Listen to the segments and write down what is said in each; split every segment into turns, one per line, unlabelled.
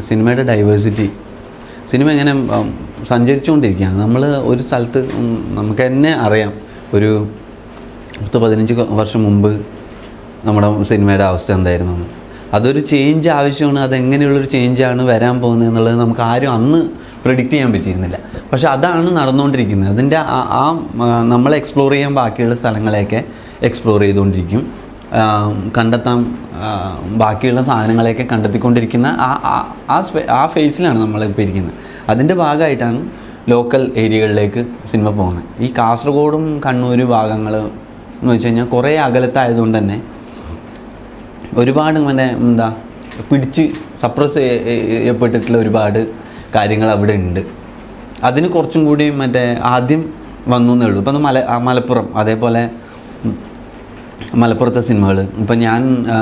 സിനിമയുടെ diversity cinema ഇങ്ങനെ ഉം, സഞ്ചരിച്ചുകൊണ്ടിരിക്കുകയാണ് നമ്മൾ ഒരു സ്ഥലത്ത് ഉം, നമുക്ക് തന്നെ അറിയാം ഒരു പത്ത് പതിനഞ്ച് കൊ- വർഷം മുമ്പ് നമ്മുടെ സിനിമയുടെ അവസ്ഥ എന്തായിരുന്നു എന്ന്. അതൊരു ചേഞ്ച് ആവശ്യമാണ് അതെങ്ങനെയുള്ളൊരു ചേഞ്ചാണ് വരാൻ പോകുന്നത് എന്നുള്ളത് നമുക്ക് ആരും അന്ന് പ്രിഡിക്റ്റ് ചെയ്യാൻ പറ്റിയിരുന്നില്ല പക്ഷെ അതാണ് നടന്നുകൊണ്ടിരിക്കുന്നത് അതിൻ്റെ ആ ആ ആ, നമ്മൾ എക്സ്പ്ലോർ ചെയ്യാൻ ബാക്കിയുള്ള സ്ഥലങ്ങളെയൊക്കെ എക്സ്പ്ലോർ ചെയ്തുകൊണ്ടിരിക്കും ആ, കണ്ടെത്താൻ ആ, ബാക്കിയുള്ള സാധനങ്ങളെയൊക്കെ കണ്ടെത്തിക്കൊണ്ടിരിക്കുന്ന ആ ആ- ആ സ്പെ- ആ ഫേസിലാണ് നമ്മളിപ്പോൾ ഇരിക്കുന്നത് അതിൻ്റെ ഭാഗമായിട്ടാണ് ലോക്കൽ ഏരിയകളിലേക്ക് സിനിമ പോകുന്നത് ഈ കാസർഗോഡും കണ്ണൂർ ഭാഗങ്ങൾ എന്ന് വെച്ച് കഴിഞ്ഞാൽ കുറേ അകലത്തായതുകൊണ്ട് തന്നെ ഒരുപാട് മറ്റേ എന്താ പിടിച്ച് സപ്രസ് ചെയ്യപ്പെട്ടിട്ടുള്ള ഒരുപാട് കാര്യങ്ങൾ അവിടെ ഉണ്ട് അതിന് കുറച്ചും കൂടി മറ്റേ ആദ്യം വന്നു എന്നേ ഉള്ളൂ ഇപ്പം മല ആ മലപ്പുറം അതേപോലെ ഉം, മലപ്പുറത്തെ സിനിമകൾ ഇപ്പം ഞാൻ ആ,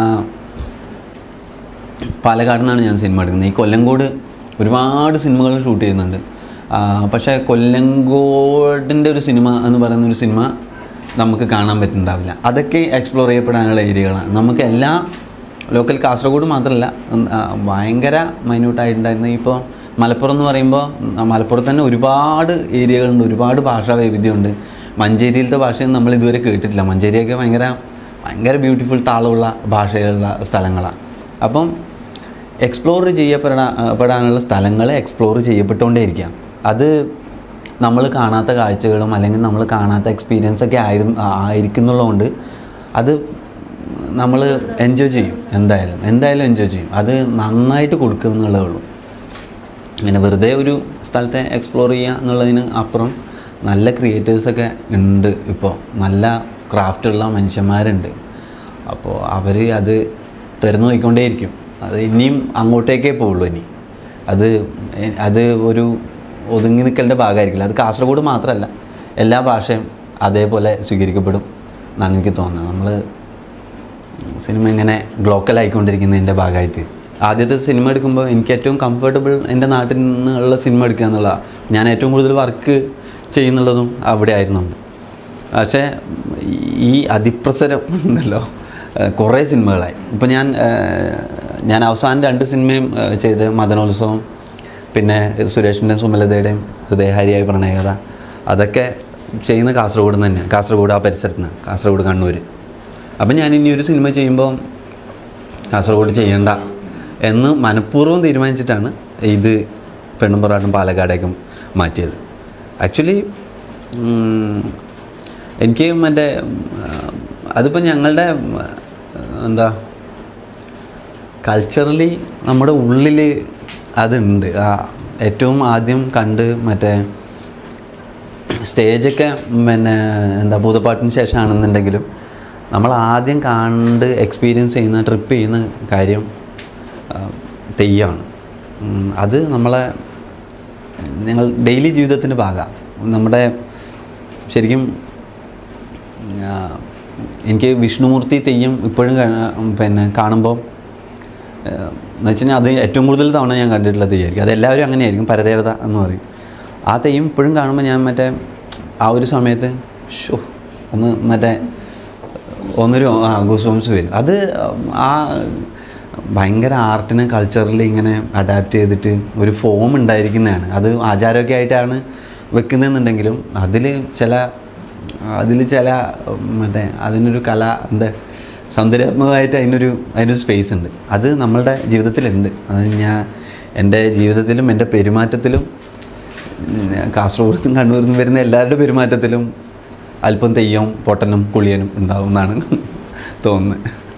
പാലക്കാട് നിന്നാണ് ഞാൻ സിനിമ എടുക്കുന്നത് ഈ കൊല്ലങ്കോട് ഒരുപാട് സിനിമകൾ ഷൂട്ട് ചെയ്യുന്നുണ്ട് ആ, പക്ഷേ കൊല്ലങ്കോടിൻ്റെ ഒരു സിനിമ എന്ന് പറയുന്ന ഒരു സിനിമ നമുക്ക് കാണാൻ പറ്റുന്നുണ്ടാവില്ല അതൊക്കെ എക്സ്പ്ലോർ ചെയ്യപ്പെടാനുള്ള ഏരിയകളാണ് നമുക്ക് എല്ലാ ലോക്കൽ കാസർഗോഡ് മാത്രമല്ല ഉം, ആ, ഭയങ്കര മൈന്യൂട്ടായിട്ടുണ്ടായിരുന്ന ഇപ്പോൾ മലപ്പുറം എന്ന് പറയുമ്പോൾ ഉം, മലപ്പുറത്ത് തന്നെ ഒരുപാട് ഏരിയകളുണ്ട് ഒരുപാട് ഭാഷാ വൈവിധ്യമുണ്ട് മഞ്ചേരിയിലത്തെ ഭാഷയൊന്നും നമ്മൾ ഇതുവരെ കേട്ടിട്ടില്ല മഞ്ചേരിയൊക്കെ ഭയങ്കര ഭയങ്കര ബ്യൂട്ടിഫുൾ താളമുള്ള ഭാഷയുള്ള സ്ഥലങ്ങളാണ് അപ്പം എക്സ്പ്ലോർ ചെയ്യപ്പെടാ പെടാനുള്ള സ്ഥലങ്ങൾ എക്സ്പ്ലോർ ചെയ്യപ്പെട്ടുകൊണ്ടേയിരിക്കാം അത് നമ്മൾ കാണാത്ത കാഴ്ചകളും അല്ലെങ്കിൽ നമ്മൾ കാണാത്ത എക്സ്പീരിയൻസ് ഒക്കെ ആയിരുന്നു ആയിരിക്കുന്നുള്ളതുകൊണ്ട് അത് നമ്മൾ എൻജോയ് ചെയ്യും എന്തായാലും എന്തായാലും എൻജോയ് ചെയ്യും അത് നന്നായിട്ട് കൊടുക്കുക എന്നുള്ളതേ ഉള്ളൂ ഇങ്ങനെ വെറുതെ ഒരു സ്ഥലത്തെ എക്സ്പ്ലോർ ചെയ്യുക എന്നുള്ളതിന് അപ്പുറം നല്ല ക്രിയേറ്റേഴ്സൊക്കെ ഉണ്ട് ഇപ്പോൾ നല്ല ക്രാഫ്റ്റുള്ള മനുഷ്യന്മാരുണ്ട് അപ്പോൾ അവർ അത് തുറന്നു നോക്കിക്കൊണ്ടേയിരിക്കും അത് ഇനിയും അങ്ങോട്ടേക്കേ പോവുള്ളൂ ഇനി അത് എ- അത് ഒരു ഒതുങ്ങി നിൽക്കലിൻ്റെ ഭാഗമായിരിക്കില്ല അത് കാസർഗോഡ് മാത്രമല്ല എല്ലാ ഭാഷയും അതേപോലെ സ്വീകരിക്കപ്പെടും എന്നാണ് എനിക്ക് തോന്നുന്നത് നമ്മൾ സിനിമ ഇങ്ങനെ ഗ്ലോക്കൽ ആയിക്കൊണ്ടിരിക്കുന്നതിൻ്റെ ഭാഗമായിട്ട് ആദ്യത്തെ സിനിമ എടുക്കുമ്പോൾ എനിക്ക് ഏറ്റവും കംഫർട്ടബിൾ എൻ്റെ നാട്ടിൽ നിന്നുള്ള സിനിമ എടുക്കുക എന്നുള്ളതാണ് ഞാൻ ഏറ്റവും കൂടുതൽ വർക്ക് ചെയ്യുന്നുള്ളതും അവിടെ ആയിരുന്നു പക്ഷേ ഈ അതിപ്രസരം ഉണ്ടല്ലോ ഏഹ് കുറേ സിനിമകളായി ഇപ്പം ഞാൻ ഏഹ് ഞാൻ അവസാനം രണ്ട് സിനിമയും ഏഹ് ചെയ്ത് മദനോത്സവം പിന്നെ സുരേഷിൻ്റെയും സുമലതയുടെയും ഹൃദയഹാരിയായ പ്രണയകഥ അതൊക്കെ ചെയ്യുന്ന കാസർഗോഡ് നിന്ന് തന്നെയാണ് കാസർഗോഡ് ആ പരിസരത്ത് നിന്ന് കാസർഗോഡ് കണ്ണൂർ അപ്പം ഞാൻ ഇനി ഒരു സിനിമ ചെയ്യുമ്പോൾ കാസർഗോഡ് ചെയ്യണ്ട എന്ന് മനഃപൂർവ്വം തീരുമാനിച്ചിട്ടാണ് ഇത് പെണ്ണും പൊറാട്ടും പാലക്കാടേക്കും മാറ്റിയത് ആക്ച്വലി എനിക്ക് മറ്റേ അതിപ്പോൾ ഞങ്ങളുടെ ഉം, എന്താ കൾച്ചറലി നമ്മുടെ ഉള്ളിൽ അതുണ്ട് ആ ഏറ്റവും ആദ്യം കണ്ട് മറ്റേ സ്റ്റേജൊക്കെ പിന്നെ എന്താ ഭൂതപ്പാട്ടിന് ശേഷമാണെന്നുണ്ടെങ്കിലും നമ്മൾ ആദ്യം കണ്ട് എക്സ്പീരിയൻസ് ചെയ്യുന്ന ട്രിപ്പ് ചെയ്യുന്ന കാര്യം ആ, തെയ്യമാണ് ഉം, അത് നമ്മളെ ഞങ്ങൾ ഡെയിലി ജീവിതത്തിൻ്റെ ഭാഗമാണ് നമ്മുടെ ശരിക്കും ആ, എനിക്ക് വിഷ്ണുമൂർത്തി തെയ്യം ഇപ്പോഴും കാ- പിന്നെ കാണുമ്പോൾ എന്ന് വെച്ച് കഴിഞ്ഞാൽ അത് ഏറ്റവും കൂടുതൽ തവണ ഞാൻ കണ്ടിട്ടുള്ള തെയ്യമായിരിക്കും അതെല്ലാവരും അങ്ങനെയായിരിക്കും പരദേവത എന്ന് പറയും ആ തെയ്യം ഇപ്പോഴും കാണുമ്പോൾ ഞാൻ മറ്റേ ആ ഒരു സമയത്ത് ഷോ ഒന്ന് മറ്റേ ഒന്നൊരു ആ ഗൂസോംസ് വരും അത് ആ ഭയങ്കര ആർട്ടിനെ കൾച്ചറലി ഇങ്ങനെ അഡാപ്റ്റ് ചെയ്തിട്ട് ഒരു ഫോം ഉണ്ടായിരിക്കുന്നതാണ് അത് ആചാരമൊക്കെ ആയിട്ടാണ് വെക്കുന്നതെന്നുണ്ടെങ്കിലും അതിൽ ചില അതിൽ ചില മറ്റേ അതിനൊരു കല എന്താ സൗന്ദര്യാത്മകമായിട്ട് അതിനൊരു അതിനൊരു സ്പേസ് ഉണ്ട് അത് നമ്മളുടെ ജീവിതത്തിലുണ്ട് അത് ഞാൻ എൻ്റെ ജീവിതത്തിലും എൻ്റെ പെരുമാറ്റത്തിലും ഉം, കാസർഗോഡ് നിന്നും കണ്ണൂരിൽ നിന്നും വരുന്ന എല്ലാവരുടെ പെരുമാറ്റത്തിലും അല്പം തെയ്യവും പൊട്ടനും കുളിയനും ഉണ്ടാവും എന്നാണ് തോന്നുന്നത്